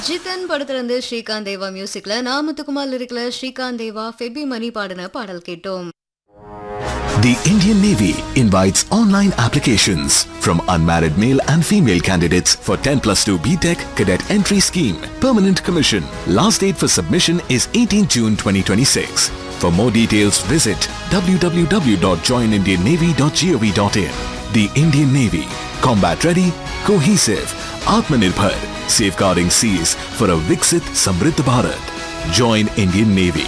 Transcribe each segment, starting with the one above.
ஜிதன் படத்துல இருந்து ஸ்ரீகாந்த் தேவா மியூசிக்ல நாமத்துக்குமார் இருக்கிற ஸ்ரீகாந்த் தேவா ஃபெபி மணி பாடின பாடல் கேட்டோம் The Indian Navy invites online applications from unmarried male and female candidates for 10 plus 2 BTEC cadet entry scheme, permanent commission. Last date for submission is 18 June 2026. For more details, visit www.joinindiannavy.gov.in. The Indian Navy, combat ready, cohesive, Atmanirbhar, safeguarding seas for a Viksit Samriddh Bharat. Join Indian Navy.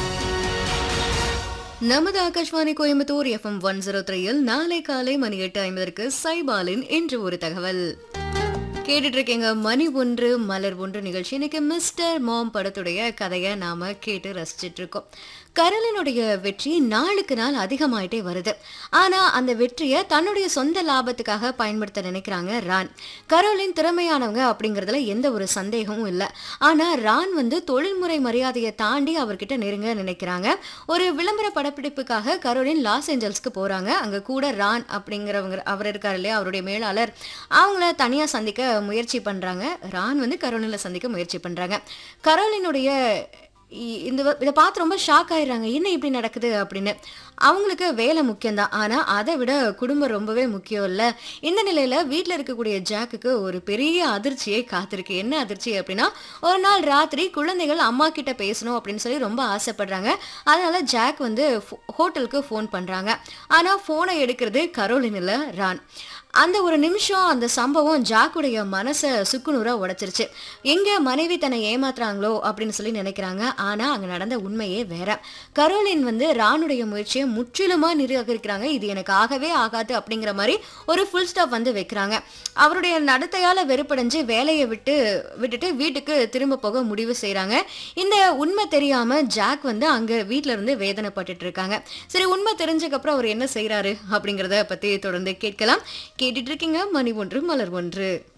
நமது Akashvani Coimbatore FM one zero த்ரீயில் நாளை காலை மணி எட்டு ஐம்பதற்கு சைபாலின் இன்று ஒரு தகவல் கேட்டுட்டு இருக்கீங்க மணி ஒன்று மலர் ஒன்று நிகழ்ச்சி இன்னைக்கு மிஸ்டர் மாம் படத்துடைய கதையை நாம கேட்டு ரசிச்சிட்டு இருக்கோம் கரலினுடைய வெற்றி நாளுக்கு நாள் அதிகமாயிட்டே வருது ஆனா அந்த வெற்றியை தன்னுடைய சொந்த லாபத்துக்காக பயன்படுத்த நினைக்கிறாங்க ரான் கரோலின் திறமையானவங்க அப்படிங்கறதுல எந்த ஒரு சந்தேகமும் இல்லை ஆனா ரான் வந்து தொழில்முறை மரியாதையை தாண்டி அவர்கிட்ட நெருங்க நினைக்கிறாங்க ஒரு விளம்பர படப்பிடிப்புக்காக கரோலின் லாஸ் ஏஞ்சல்ஸ்க்கு போறாங்க அங்க கூட ரான் அப்படிங்கிறவங்க அவர் இருக்கார் இல்லையா அவருடைய மேலாளர் அவங்கள தனியா சந்திக்க முயற்சி பண்றாங்க ரான் வந்து கரோலினை சந்திக்க முயற்சி பண்றாங்க கரோலினுடைய இ- இந்த வ- இதை பார்த்து ரொம்ப ஷாக் ஆயிடுறாங்க என்ன இப்படி நடக்குது அப்படின்னு அவங்களுக்கு வேலை முக்கியம்தான் ஆனா அதை விட குடும்பம் ரொம்பவே முக்கியம் இல்ல இந்த நிலையில வீட்ல இருக்கக்கூடிய ஜாக்குக்கு ஒரு பெரிய அதிர்ச்சியை காத்திருக்கு என்ன அதிர்ச்சி அப்படின்னா ஒரு நாள் ராத்திரி குழந்தைகள் அம்மா கிட்ட பேசணும் அப்படின்னு சொல்லி ரொம்ப ஆசைப்படுறாங்க அதனால ஜாக் வந்து ஃபோ- ஹோட்டலுக்கு ஃபோன் பண்றாங்க ஆனா போனை எடுக்கிறது கரோலின் இல்ல ரான் அந்த ஒரு நிமிஷம் அந்த சம்பவம் ஜாக்குடைய மனசை சுக்குநூறா உடைச்சிருச்சு எங்க மனைவி தன்னை ஏமாத்துறாங்களோ அப்படின்னு சொல்லி நினைக்கிறாங்க ஆனா அங்க நடந்த உண்மையே வேற கரோலின் வந்து ராணுடைய முயற்சியை முற்றிலுமா நிராகரிக்கிறாங்க இது எனக்கு ஆகவே ஆகாது அப்படிங்கிற மாதிரி ஒரு ஃபுல் ஸ்டாப் வந்து வைக்கிறாங்க அவருடைய நடத்தையால வெறுப்படைஞ்சு வேலையை விட்டு விட்டுட்டு வீட்டுக்கு திரும்ப போக முடிவு செய்றாங்க இந்த உண்மை தெரியாம ஜாக் வந்து அங்க வீட்ல இருந்து வேதனைப்பட்டுட்டு இருக்காங்க சரி உண்மை தெரிஞ்சதுக்கு அப்புறம் அவர் என்ன செய்றாரு அப்படிங்கறத பத்தி தொடர்ந்து கேட்கலாம் கேட்டுட்டு இருக்கீங்க மணி ஒன்று மலர் ஒன்று